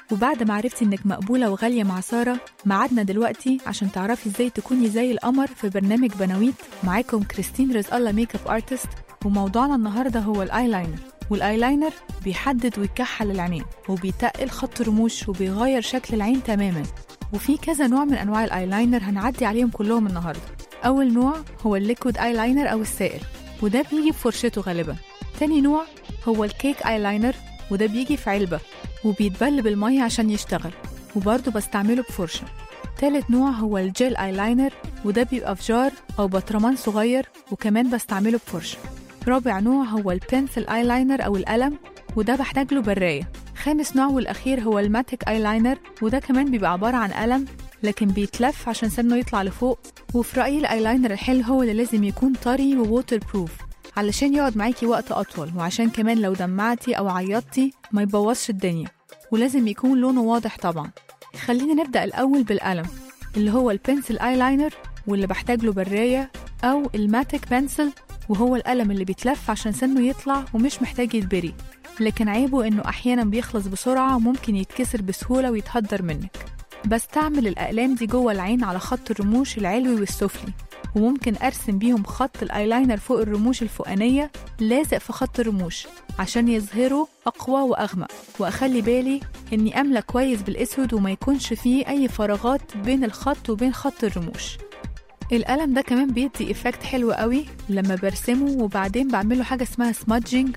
وبعد ما عرفتي انك مقبولة وغالية مع سارة معادنا دلوقتي عشان تعرفي ازاي تكوني زي القمر في برنامج بناويت معاكم كريستين رزق الله ميك اب ارتست وموضوعنا النهارده هو الايلاينر والايلاينر بيحدد ويكحل العينين وبيتقل خط رموش وبيغير شكل العين تماما وفي كذا نوع من انواع الايلاينر هنعدي عليهم كلهم النهارده اول نوع هو الليكويد ايلاينر او السائل وده بيجي بفرشته غالبا تاني نوع هو الكيك ايلاينر وده بيجي في علبة وبيتبل بالمية عشان يشتغل وبرضه بستعمله بفرشة تالت نوع هو الجيل ايلاينر وده بيبقى في جار أو بطرمان صغير وكمان بستعمله بفرشة رابع نوع هو البنسل ايلاينر أو القلم وده بحتاج له براية خامس نوع والأخير هو الماتيك ايلاينر وده كمان بيبقى عبارة عن قلم لكن بيتلف عشان سنه يطلع لفوق وفي رأيي الايلاينر الحلو هو اللي لازم يكون طري ووتر بروف علشان يقعد معاكي وقت أطول وعشان كمان لو دمعتي أو عيطتي ما يبوظش الدنيا ولازم يكون لونه واضح طبعا خلينا نبدأ الأول بالقلم اللي هو البنسل ايلاينر واللي بحتاج له براية أو الماتيك بنسل وهو القلم اللي بيتلف عشان سنه يطلع ومش محتاج يتبري لكن عيبه إنه أحيانا بيخلص بسرعة وممكن يتكسر بسهولة ويتهدر منك بستعمل الأقلام دي جوه العين على خط الرموش العلوي والسفلي وممكن أرسم بيهم خط الأيلاينر فوق الرموش الفوقانية لازق في خط الرموش عشان يظهروا أقوى وأغمق وأخلي بالي إني أملى كويس بالأسود وما يكونش فيه أي فراغات بين الخط وبين خط الرموش القلم ده كمان بيدي إفكت حلو قوي لما برسمه وبعدين بعمله حاجة اسمها سمادجينج